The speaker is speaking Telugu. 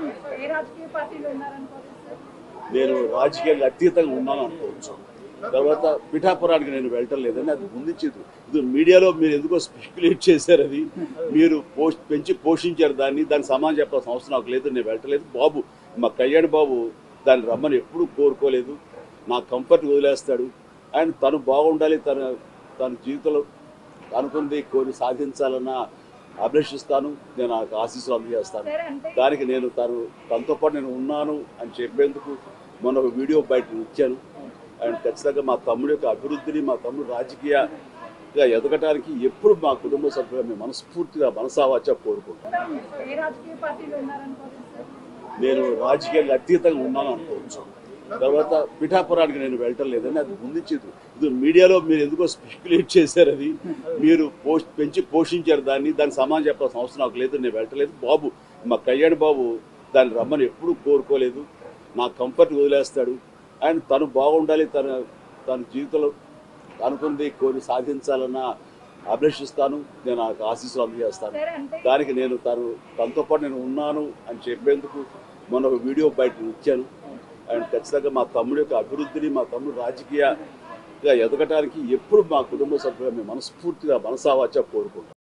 ఏ రాజకీయ పార్టీలో ఉన్నారనుకోవచ్చు సార్ నేను రాజకీయాలకు అతీతంగా ఉన్నాను అనుకోవచ్చు తర్వాత పిఠాపురానికి నేను వెళ్ళటం లేదని అది ముందుంచేది ఇది మీడియాలో మీరు ఎందుకో స్పెక్యులేట్ చేశారు అది మీరు పోష్ పెంచి పోషించారు దాన్ని దానికి సమానం చెప్పాల్సిన అవసరం నాకు లేదు నేను వెళ్ళటలేదు బాబు మా కళ్యాణ్ బాబు దాన్ని రమ్మని ఎప్పుడూ కోరుకోలేదు నా కంఫర్ట్ వదిలేస్తాడు అండ్ తను బాగుండాలి తన తన జీవితంలో అనుకుంది కోరి సాధించాలన్న అభిలషిస్తాను నేను నాకు ఆశీస్సులు అందజేస్తాను సరే అంటే దానికి నేను తను తనతో పాటు నేను ఉన్నాను అని చెప్పేందుకు మొన్న ఒక వీడియో బయట ఇచ్చాను అండ్ ఖచ్చితంగా మా తమ్ముడి యొక్క అభివృద్ధిని మా తమ్ముడు రాజకీయంగా ఎదగటానికి ఎప్పుడు మా కుటుంబ సభ్యులు మేము మనస్ఫూర్తిగా మనసావాచ కోరుకుంటాం ఏ రాజకీయ పార్టీలో ఉన్నారనుకోవచ్చు సార్ నేను రాజకీయాలకు అతీతంగా ఉన్నాను అనుకోవచ్చు తర్వాత పిఠాపురానికి నేను వెళ్ళటం లేదని అది ముందుంచేది ఇది మీడియాలో మీరు ఎందుకో స్పెక్యులేట్ చేశారు అది మీరు పోష్ పెంచి పోషించారు దాన్ని దానికి సమానం చెప్పాల్సిన అవసరం నాకు లేదు నేను వెళ్ళటలేదు బాబు మా కళ్యాణ్ బాబు దాన్ని రమ్మని ఎప్పుడూ కోరుకోలేదు నా కంఫర్ట్ వదిలేస్తాడు అండ్ తను బాగుండాలి తన తన జీవితంలో అనుకుంది కోరి సాధించాలన్న అభిలషిస్తాను నేను నాకు ఆశీస్సులు అందజేస్తాను సరే అంటే దానికి నేను తను తనతో పాటు నేను ఉన్నాను అని చెప్పేందుకు మొన్న ఒక వీడియో బయట ఇచ్చాను అండ్ ఖచ్చితంగా మా తమ్ముడి యొక్క అభివృద్ధిని మా తమ్ముడు రాజకీయంగా ఎదగటానికి ఎప్పుడు మా కుటుంబ సభ్యులు మేము మనస్ఫూర్తిగా మనసావాచ కోరుకుంటాం